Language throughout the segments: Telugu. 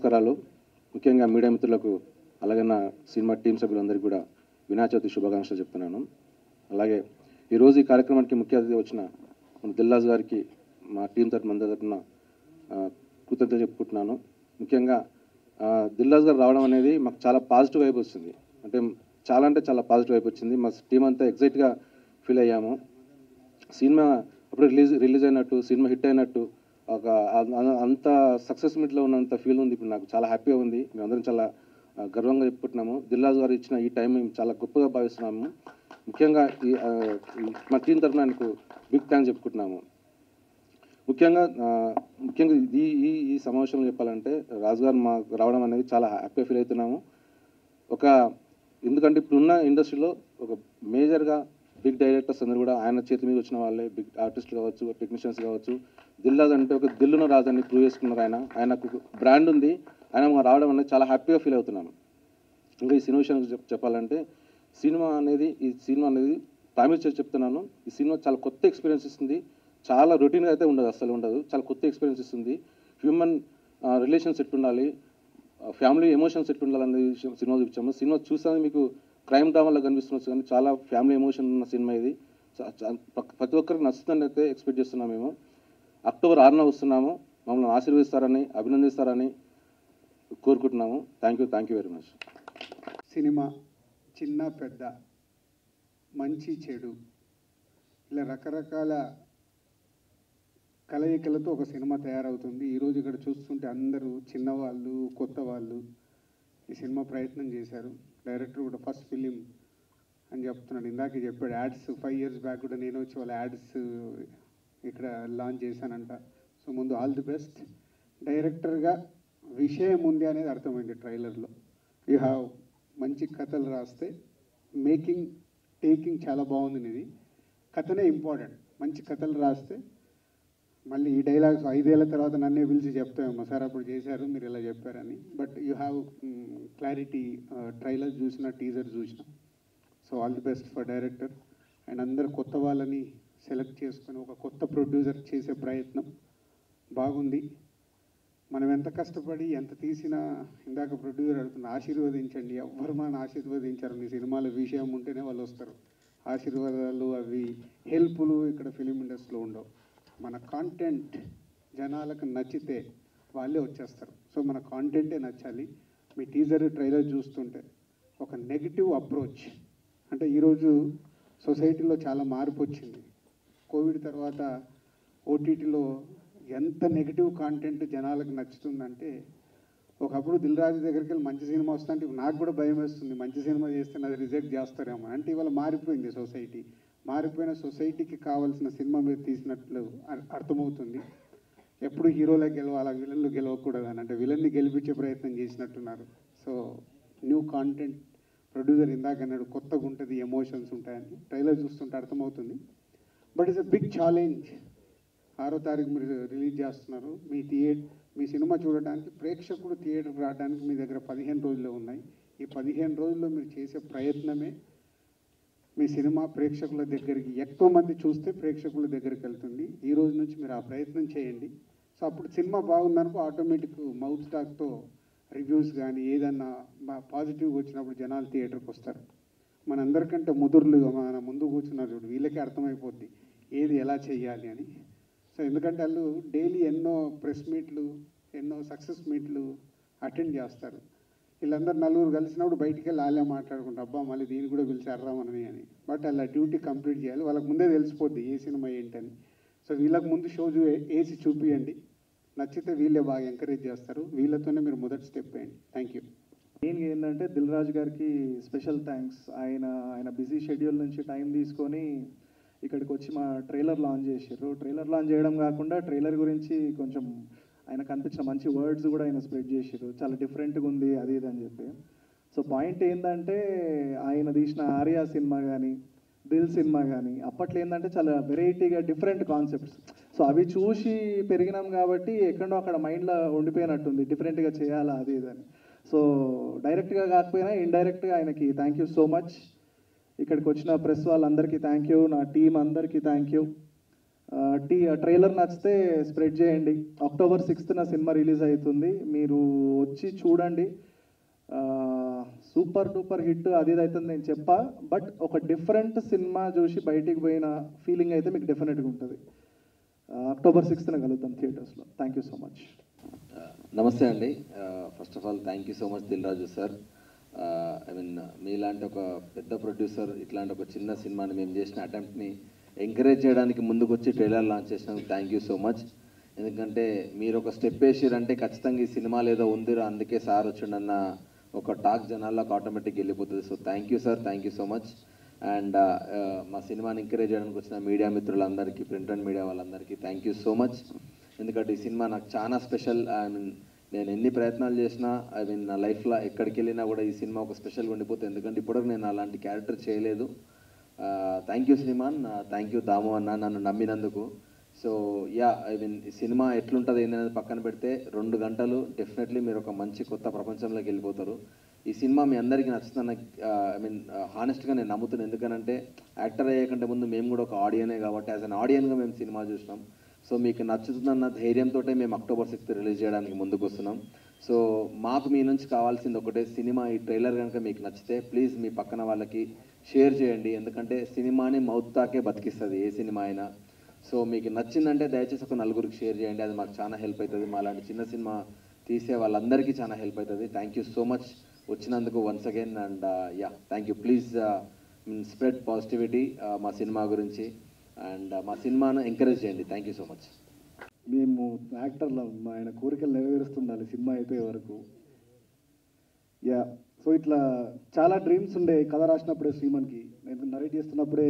నమస్కారాలు ముఖ్యంగా మీడియా మిత్రులకు అలాగే నా సినిమా టీం సభ్యులందరికీ కూడా వినాయక చవితి శుభాకాంక్షలు చెప్తున్నాను అలాగే ఈరోజు ఈ కార్యక్రమానికి ముఖ్య అతిథి వచ్చిన మన దిల్లాజ్ గారికి మా టీం తరఫున అందరి తరఫున ఆ, కృతజ్ఞత చెప్పుకుంటున్నాను ముఖ్యంగా ఆ, దిల్లాజ్ గారు రావడం అనేది మాకు చాలా పాజిటివ్ వైపు వస్తుంది అంటే చాలా అంటే చాలా పాజిటివ్ వైపు వచ్చింది మా టీం అంతా ఎగ్జైట్గా ఫీల్ అయ్యాము సినిమా అప్పుడు రిలీజ్ రిలీజ్ అయినట్టు సినిమా హిట్ అయినట్టు ఒక అ- అ- అంత సక్సెస్ మీట్లో ఉన్నంత ఫీల్ ఉంది ఇప్పుడు నాకు చాలా హ్యాపీగా ఉంది మేమందరం చాలా ఆ, గర్వంగా చెప్పుకుంటున్నాము దిల్లాజ్ గారు ఇచ్చిన ఈ టైం మేము చాలా గొప్పగా భావిస్తున్నాము ముఖ్యంగా ఈ ఆ, ఈ మా టీం తరఫున ఆయనకు బిగ్ థ్యాంక్స్ చెప్పుకుంటున్నాము ముఖ్యంగా ఆ, ముఖ్యంగా ఈ ఈ ఈ సమావేశంలో చెప్పాలంటే రాజు గారు మా రావడం అనేది చాలా హ్యాపీగా ఫీల్ అవుతున్నాము ఒక ఎందుకంటే ఇప్పుడున్న ఇండస్ట్రీలో ఒక మేజర్గా బిగ్ డైరెక్టర్స్ అందరూ కూడా ఆయన చేతి మీద వచ్చిన వాళ్ళే బిగ్ ఆర్టిస్టులు కావచ్చు టెక్నీషియన్స్ కావచ్చు దిల్లాజ్ అంటే ఒక దిల్లున రాజని ప్రూవ్ చేసుకున్నారు ఆయన ఆయనకు బ్రాండ్ ఉంది ఆయన మా రావడం అనేది చాలా హ్యాపీగా ఫీల్ అవుతున్నాను ఇంకా ఈ సినిమా విషయానికి చెప్- చెప్పాలంటే సినిమా అనేది ఈ సినిమా అనేది ప్రామిస్ చేసి చెప్తున్నాను ఈ సినిమా చాలా కొత్త ఎక్స్పీరియన్స్ ఇస్తుంది చాలా రొటీన్గా అయితే ఉండదు అస్సలు ఉండదు చాలా కొత్త ఎక్స్పీరియన్స్ ఇస్తుంది హ్యూమన్ రిలేషన్స్ ఎట్లుండాలి ఫ్యామిలీ ఎమోషన్స్ ఎట్లుండాలనే విషయం సినిమా చూపించాము సినిమా చూసాను మీకు క్రైమ్ డ్రామాలో కనిపిస్తుంది కానీ చాలా ఫ్యామిలీ ఎమోషన్ ఉన్న సినిమా ఇది చా- చా- ప్ర- ప్రతి ఒక్కరికి నచ్చుతుందని అయితే ఎక్స్పెక్ట్ చేస్తున్నాం మేము అక్టోబర్ ఆరున వస్తున్నాము మమ్మల్ని ఆశీర్వదిస్తారని అభినందిస్తారని కోరుకుంటున్నాము thank you thank you very much సినిమా చిన్న పెద్ద మంచి చెడు ఇలా రకరకాల కలయికలతో ఒక సినిమా తయారవుతుంది ఈరోజు ఇక్కడ చూస్తుంటే అందరూ చిన్నవాళ్ళు కొత్త వాళ్ళు ఈ సినిమా ప్రయత్నం చేశారు డైరెక్టర్ కూడా ఫస్ట్ ఫిలిం అని చెప్తున్నాడు ఇందాకే చెప్పాడు యాడ్స్ ఫైవ్ ఇయర్స్ బ్యాక్ కూడా నేను వచ్చి వాళ్ళ యాడ్స్ ఇక్కడ లాంచ్ చేశానంట సో ముందు ఆల్ ది బెస్ట్ డైరెక్టర్గా విషయం ఉంది అనేది అర్థమైంది ట్రైలర్లో యూ హ్యావ్ మంచి కథలు రాస్తే మేకింగ్ టేకింగ్ చాలా బాగుంది ఇది కథనే ఇంపార్టెంట్ మంచి కథలు రాస్తే మళ్ళీ ఈ డైలాగ్స్ ఐదేళ్ల తర్వాత నన్నే పిలిచి చెప్తామేమో సార్ అప్పుడు చేశారు మీరు ఇలా చెప్పారని but you have clarity trailer చూసిన టీజర్ చూసిన so all the best for director and అందరు కొత్త వాళ్ళని సెలెక్ట్ చేసుకొని ఒక కొత్త ప్రొడ్యూసర్ చేసే ప్రయత్నం బాగుంది మనం ఎంత కష్టపడి ఎంత తీసినా ఇందాక ప్రొడ్యూసర్ అడుగుతున్న ఆశీర్వదించండి ఎవ్వరు మనం ఆశీర్వదించారు మీ సినిమాలో విషయం ఉంటేనే వాళ్ళు వస్తారు ఆశీర్వాదాలు అవి హెల్ప్లు ఇక్కడ ఫిలిం ఇండస్ట్రీలో ఉండవు మన కాంటెంట్ జనాలకు నచ్చితే వాళ్ళే వచ్చేస్తారు సో మన కాంటెంటే నచ్చాలి మీ టీజర్ ట్రైలర్ చూస్తుంటే ఒక నెగిటివ్ అప్రోచ్ అంటే ఈరోజు సొసైటీలో చాలా మార్పు వచ్చింది కోవిడ్ తర్వాత ఓటీటీలో ఎంత నెగిటివ్ కాంటెంట్ జనాలకు నచ్చుతుందంటే ఒకప్పుడు దిల్ రాజు దగ్గరికి వెళ్ళి మంచి సినిమా వస్తుంటే ఇప్పుడు నాకు కూడా భయం వేస్తుంది మంచి సినిమా చేస్తే అది రిజెక్ట్ చేస్తారేమో అంటే ఇవాళ మారిపోయింది సొసైటీ మారిపోయిన సొసైటీకి కావాల్సిన సినిమా మీరు తీసినట్లు అర్- అర్థమవుతుంది ఎప్పుడు హీరోలే గెలవాలి విలన్లు గెలవకూడదు అని అంటే విలన్ని గెలిపించే ప్రయత్నం చేసినట్టున్నారు సో న్యూ కాంటెంట్ ప్రొడ్యూసర్ ఇందాక అన్నాడు కొత్తగా ఉంటుంది ఎమోషన్స్ ఉంటాయని ట్రైలర్ చూస్తుంటే అర్థమవుతుంది but it's a big challenge ఆరో తారీఖు మీరు రిలీజ్ చేస్తున్నారు మీ థియేటర్ మీ సినిమా చూడడానికి ప్రేక్షకుడు థియేటర్కి రావడానికి మీ దగ్గర పదిహేను రోజులు ఉన్నాయి ఈ పదిహేను రోజుల్లో మీరు చేసే ప్రయత్నమే మీ సినిమా ప్రేక్షకుల దగ్గరికి ఎక్కువ మంది చూస్తే ప్రేక్షకుల దగ్గరికి వెళ్తుంది ఈ రోజు నుంచి మీరు ఆ ప్రయత్నం చేయండి సో అప్పుడు సినిమా బాగుందనుకో ఆటోమేటిక్ మౌత్ టాక్తో రివ్యూస్ కానీ ఏదన్నా పాజిటివ్గా వచ్చినప్పుడు జనాలు థియేటర్కి వస్తారు మనందరికంటే ముదురులు మన ముందు కూర్చున్నారు చూడు వీళ్ళకే అర్థమైపోద్ది ఏది ఎలా చేయాలి అని సో ఎందుకంటే వాళ్ళు డైలీ ఎన్నో ప్రెస్ మీట్లు ఎన్నో సక్సెస్ మీట్లు అటెండ్ చేస్తారు వీళ్ళందరూ నలుగురు కలిసినప్పుడు బయటికి వెళ్ళి వాళ్ళే మాట్లాడుకుంటారు అబ్బా మళ్ళీ దీన్ని కూడా పిలిచారా మనని అని బట్ అలా డ్యూటీ కంప్లీట్ చేయాలి వాళ్ళకి ముందే తెలిసిపోద్ది ఏ సినిమా ఏంటని సో వీళ్ళకి ముందు షో చూ వేసి చూపియండి నచ్చితే వీళ్ళే బాగా ఎంకరేజ్ చేస్తారు వీళ్ళతోనే మీరు మొదటి స్టెప్ వేయండి థ్యాంక్ యూ మెయిన్గా ఏంటంటే దిల్ రాజు గారికి స్పెషల్ థ్యాంక్స్ ఆయన ఆయన బిజీ షెడ్యూల్ నుంచి టైం తీసుకొని ఇక్కడికి వచ్చి మా ట్రైలర్ లాంచ్ చేసారు ట్రైలర్ లాంచ్ చేయడం కాకుండా ట్రైలర్ గురించి కొంచెం ఆయన కనిపించిన మంచి వర్డ్స్ కూడా ఆయన స్ప్రెడ్ చేసారు చాలా డిఫరెంట్గా ఉంది అది ఇది అని చెప్పి సో పాయింట్ ఏంటంటే ఆయన తీసిన ఆర్యా సినిమా కానీ దిల్ సినిమా కానీ అప్పట్లో ఏంటంటే చాలా వెరైటీగా డిఫరెంట్ కాన్సెప్ట్స్ సో అవి చూసి పెరిగినాం కాబట్టి ఎక్కడో అక్కడ మైండ్లో ఉండిపోయినట్టుంది డిఫరెంట్గా చేయాలా అది ఇది అని సో డైరెక్ట్గా కాకపోయినా ఇండైరెక్ట్గా ఆయనకి థ్యాంక్ యూ సో మచ్ ఇక్కడికి వచ్చిన ప్రెస్ వాళ్ళందరికీ థ్యాంక్ యూ నా టీం అందరికీ థ్యాంక్ యూ టీ ట్రైలర్ నచ్చితే స్ప్రెడ్ చేయండి అక్టోబర్ సిక్స్త్న సినిమా రిలీజ్ అవుతుంది మీరు వచ్చి చూడండి సూపర్ డూపర్ హిట్ అది ఇది అవుతుంది నేను చెప్పా బట్ ఒక డిఫరెంట్ సినిమా చూసి బయటికి పోయిన ఫీలింగ్ అయితే మీకు డెఫినెట్గా ఉంటుంది అక్టోబర్ సిక్స్త్న కలుద్దాం థియేటర్స్లో థ్యాంక్ యూ సో మచ్ నమస్తే అండి first of all thank you so much Dil Raju sir I mean మీలాంటి ఒక పెద్ద ప్రొడ్యూసర్ ఇట్లాంటి ఒక చిన్న సినిమాని మేము చేసిన అటెంప్ట్ని ఎంకరేజ్ చేయడానికి ముందుకు వచ్చి ట్రైలర్ లాంచ్ చేసినందుకు థ్యాంక్ యూ సో మచ్ ఎందుకంటే మీరు ఒక స్టెప్ వేసిరంటే ఖచ్చితంగా ఈ సినిమాలో ఏదో ఉందిరా అందుకే సార్ వచ్చిండన్న ఒక టాక్ జనాల్లోకి ఆటోమేటిక్ వెళ్ళిపోతుంది so thank you sir thank you so much and మా సినిమాని ఎంకరేజ్ చేయడానికి వచ్చిన మీడియా మిత్రులందరికీ ప్రింట్ అండ్ మీడియా వాళ్ళందరికీ థ్యాంక్ యూ సో మచ్ ఎందుకంటే ఈ సినిమా నాకు చాలా స్పెషల్ ఐ మీన్ నేను ఎన్ని ప్రయత్నాలు చేసినా ఐ మీన్ నా లైఫ్లో ఎక్కడికి వెళ్ళినా కూడా ఈ సినిమా ఒక స్పెషల్గా ఉండిపోతుంది ఎందుకంటే ఇప్పటివరకు నేను అలాంటి క్యారెక్టర్ చేయలేదు thank you Shriman thank you Damu అన్న నన్ను నమ్మినందుకు సో యా ఐ మీన్ ఈ సినిమా ఎట్లుంటుంది ఏంటనేది పక్కన పెడితే రెండు గంటలు డెఫినెట్లీ మీరు ఒక మంచి కొత్త ప్రపంచంలోకి వెళ్ళిపోతారు ఈ సినిమా మీ అందరికీ నచ్చుతుందని ఐ మీన్ హానెస్ట్గా నేను నమ్ముతున్నాను ఎందుకనంటే యాక్టర్ అయ్యే కంటే ముందు మేము కూడా ఒక ఆడియనే కాబట్టి యాజ్ అన్ ఆడియన్గా మేము సినిమా చూసినాం సో మీకు నచ్చుతుందన్న ధైర్యంతో మేము అక్టోబర్ సిక్స్త్ రిలీజ్ చేయడానికి ముందుకు వస్తున్నాం సో మాకు మీ నుంచి కావాల్సింది ఒకటే సినిమా ఈ ట్రైలర్ కనుక మీకు నచ్చితే ప్లీజ్ మీ పక్కన వాళ్ళకి షేర్ చేయండి ఎందుకంటే సినిమాని మౌత్ తాకే బతికిస్తుంది ఏ సినిమా అయినా సో మీకు నచ్చిందంటే దయచేసి ఒక నలుగురికి షేర్ చేయండి అది మాకు చాలా హెల్ప్ అవుతుంది మా లాంటి చిన్న సినిమా తీసే వాళ్ళందరికీ చాలా హెల్ప్ అవుతుంది థ్యాంక్ యూ సో మచ్ వచ్చినందుకు once again and yeah thank you please spread positivity మా సినిమా గురించి అండ్ మా సినిమాను ఎంకరేజ్ చేయండి థ్యాంక్ యూ సో మచ్ మేము యాక్టర్లో ఆయన కోరికలు నెరవేరుస్తుండాలి సినిమా అయిపోయే వరకు యా సో ఇట్లా చాలా డ్రీమ్స్ ఉండే కథ రాసినప్పుడే శ్రీమన్కి నేను నరేట్ చేస్తున్నప్పుడే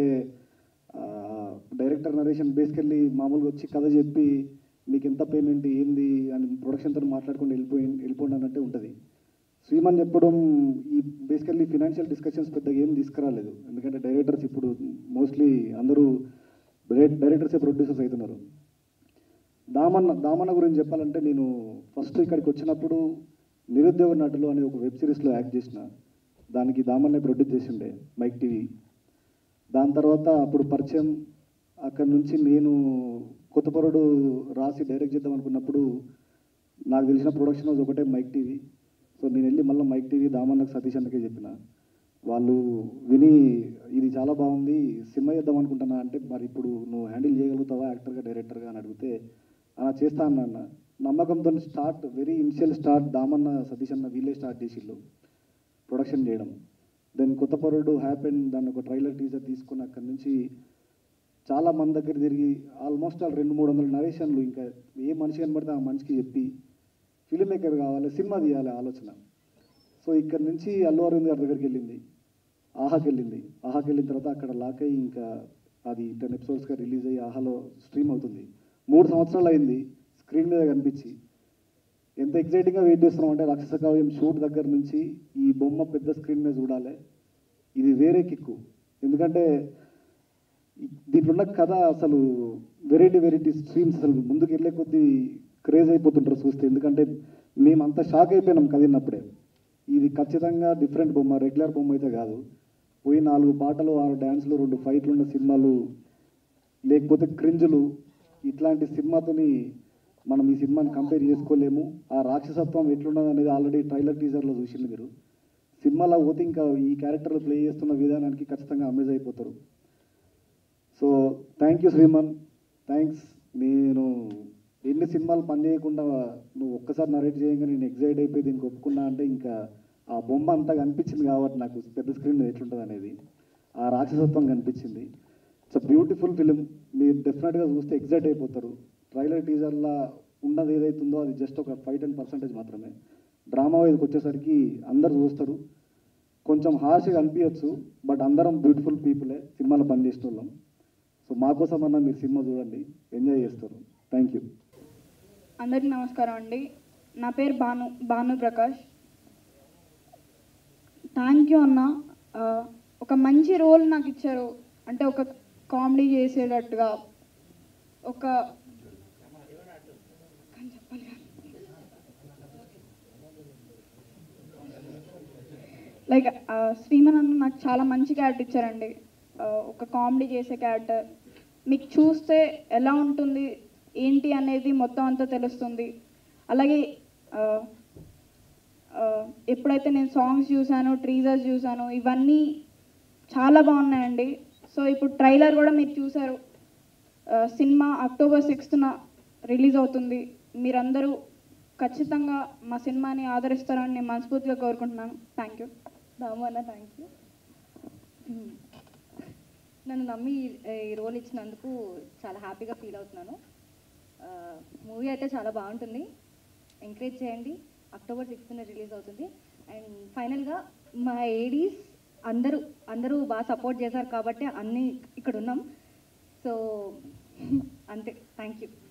డైరెక్టర్ నరేషన్ బేసికల్లీ మామూలుగా వచ్చి కథ చెప్పి మీకు ఎంత పేమెంట్ ఏంది అని ప్రొడక్షన్తో మాట్లాడుకొని వెళ్ళిపోయి వెళ్ళిపోండి అన్నట్టే ఉంటుంది శ్రీమన్ చెప్పడం ఈ బేసికల్లీ ఫినాన్షియల్ డిస్కషన్స్ పెద్దగా ఏం తీసుకురాలేదు ఎందుకంటే డైరెక్టర్స్ ఇప్పుడు మోస్ట్లీ అందరూ డైరెక్టర్సే ప్రొడ్యూసర్స్ అవుతున్నారు దామన్న దామన్న గురించి చెప్పాలంటే నేను ఫస్ట్ ఇక్కడికి వచ్చినప్పుడు నిరుద్యోగ నటులు అనే ఒక వెబ్ సిరీస్లో యాక్ట్ చేసిన దానికి దామన్నే ప్రొడ్యూస్ చేసిండే మైక్ టీవీ దాని తర్వాత అప్పుడు పరిచయం అక్కడి నుంచి నేను కొత్త పొరడు రాసి డైరెక్ట్ చేద్దాం అనుకున్నప్పుడు నాకు తెలిసిన ప్రొడక్షన్ హౌస్ ఒకటే మైక్ టీవీ సో నేను వెళ్ళి మళ్ళీ మైక్ టీవీ దామన్నకు సతీష్ అన్నకే చెప్పిన వాళ్ళు విని ఇది చాలా బాగుంది సినిమా చేద్దాం అనుకుంటున్నా అంటే మరి ఇప్పుడు నువ్వు హ్యాండిల్ చేయగలుగుతావా యాక్టర్గా డైరెక్టర్గా అని అడిగితే అలా చేస్తా అన్న నమ్మకంతో start very initial start Damanna Satish అన్న వీళ్ళే స్టార్ట్ చేసిళ్ళు ప్రొడక్షన్ చేయడం దెన్ కొత్త పరుడు హ్యాపెన్ దాన్ని ఒక ట్రైలర్ టీజర్ తీసుకుని అక్కడి నుంచి చాలా మంది దగ్గర తిరిగి ఆల్మోస్ట్ ఆల్ రెండు మూడు వందల నరేషన్లు ఇంకా ఏ మనిషి కనబడితే ఆ మనిషికి చెప్పి ఫిల్మ్ మేకర్ కావాలి సినిమా తీయాలి ఆలోచన సో ఇక్కడ నుంచి అల్లు అరవింద్ గారి దగ్గరికి వెళ్ళింది ఆహాకి వెళ్ళింది ఆహాకి వెళ్ళిన తర్వాత అక్కడ లాక్ అయ్యి ఇంకా అది టెన్ ఎపిసోడ్స్గా రిలీజ్ అయ్యి ఆహాలో స్ట్రీమ్ అవుతుంది మూడు సంవత్సరాలు అయింది స్క్రీన్ మీద కనిపించి ఎంత ఎగ్జైటింగ్గా వెయిట్ చేస్తున్నాం అంటే రాక్షస కావ్యం షూట్ దగ్గర నుంచి ఈ బొమ్మ పెద్ద స్క్రీన్ మీద చూడాలి ఇది వేరే కిక్కు ఎందుకంటే ఈ- దీంట్లో ఉన్న కథ అసలు వెరైటీ వెరైటీ స్ట్రీమ్స్ అసలు ముందుకు వెళ్ళే కొద్దీ క్రేజ్ అయిపోతుంటారు చూస్తే ఎందుకంటే మేమంతా షాక్ అయిపోయినాం కథ విన్నప్పుడే ఇది ఖచ్చితంగా డిఫరెంట్ బొమ్మ రెగ్యులర్ బొమ్మ అయితే కాదు పోయి నాలుగు పాటలు ఆరు డ్యాన్స్లు రెండు ఫైట్లు ఉన్న సినిమాలు లేకపోతే క్రింజులు ఇట్లాంటి సినిమాతోని మనం ఈ సినిమాని కంపేర్ చేసుకోలేము ఆ రాక్షసత్వం ఎట్లున్నది అనేది ఆల్రెడీ ట్రైలర్ టీజర్లో చూసింది మీరు సినిమాలో పోతే ఇంకా ఈ క్యారెక్టర్లు ప్లే చేస్తున్న విధానానికి ఖచ్చితంగా అమేజ్ అయిపోతారు so thank you Shriman thanks నేను ఎన్ని సినిమాలు పనిచేయకుండా నువ్వు ఒక్కసారి నరేట్ చేయంగా నేను ఎగ్జైట్ అయిపోయి దీనికి ఒప్పుకున్నా అంటే ఇంకా ఆ బొమ్మ అంతా కనిపించింది కాబట్టి నాకు పెద్ద స్క్రీన్ ఎట్లుంటుంది అనేది ఆ రాక్షసత్వం కనిపించింది ఇట్స్ బ్యూటిఫుల్ ఫిలిం మీరు డెఫినెట్గా చూస్తే ఎగ్జైట్ అయిపోతారు ట్రైలర్ టీజర్లా ఉన్నది ఏదైతుందో అది జస్ట్ ఒక ఫైవ్ టెన్ పర్సెంటేజ్ మాత్రమే డ్రామా వైజ్కి వచ్చేసరికి అందరు చూస్తారు కొంచెం హార్ష్గా అనిపించచ్చు బట్ అందరం బ్యూటిఫుల్ పీపులే సినిమాలో పనిచేసిన వాళ్ళం సో మా కోసం అన్న మీరు సినిమా చూడండి ఎంజాయ్ చేస్తారు థ్యాంక్ యూ అందరికీ నమస్కారం అండి నా పేరు భాను భాను ప్రకాష్ థ్యాంక్ యూ అన్న ఆ, ఒక మంచి రోల్ నాకు ఇచ్చారు అంటే ఒక కామెడీ చేసేటట్టుగా ఒక లైక్ శ్రీమన్ అన్న నాకు చాలా మంచి క్యారెక్టర్ ఇచ్చారండి ఆ, ఒక కామెడీ చేసే క్యారెక్టర్ మీకు చూస్తే ఎలా ఉంటుంది ఏంటి అనేది మొత్తం అంతా తెలుస్తుంది అలాగే ఆ, ఆ, ఎప్పుడైతే నేను సాంగ్స్ చూసాను ట్రీజర్స్ చూసాను ఇవన్నీ చాలా బాగున్నాయండి సో ఇప్పుడు ట్రైలర్ కూడా మీరు చూసారు ఆ, సినిమా అక్టోబర్ సిక్స్త్న రిలీజ్ అవుతుంది మీరందరూ ఖచ్చితంగా మా సినిమాని ఆదరిస్తారని నేను మనస్ఫూర్తిగా కోరుకుంటున్నాను థ్యాంక్ యూ రాము అన్న థ్యాంక్ యూ నన్ను నమ్మి ఈ- ఈ రోల్ ఇచ్చినందుకు చాలా హ్యాపీగా ఫీల్ అవుతున్నాను మూవీ అయితే చాలా బాగుంటుంది ఎంకరేజ్ చేయండి అక్టోబర్ సిక్స్త్న రిలీజ్ అవుతుంది అండ్ ఫైనల్గా మా ఏడీస్ అందరూ అందరూ బాగా సపోర్ట్ చేశారు కాబట్టి అన్నీ ఇక్కడ ఉన్నాం సో అంతే థ్యాంక్ యూ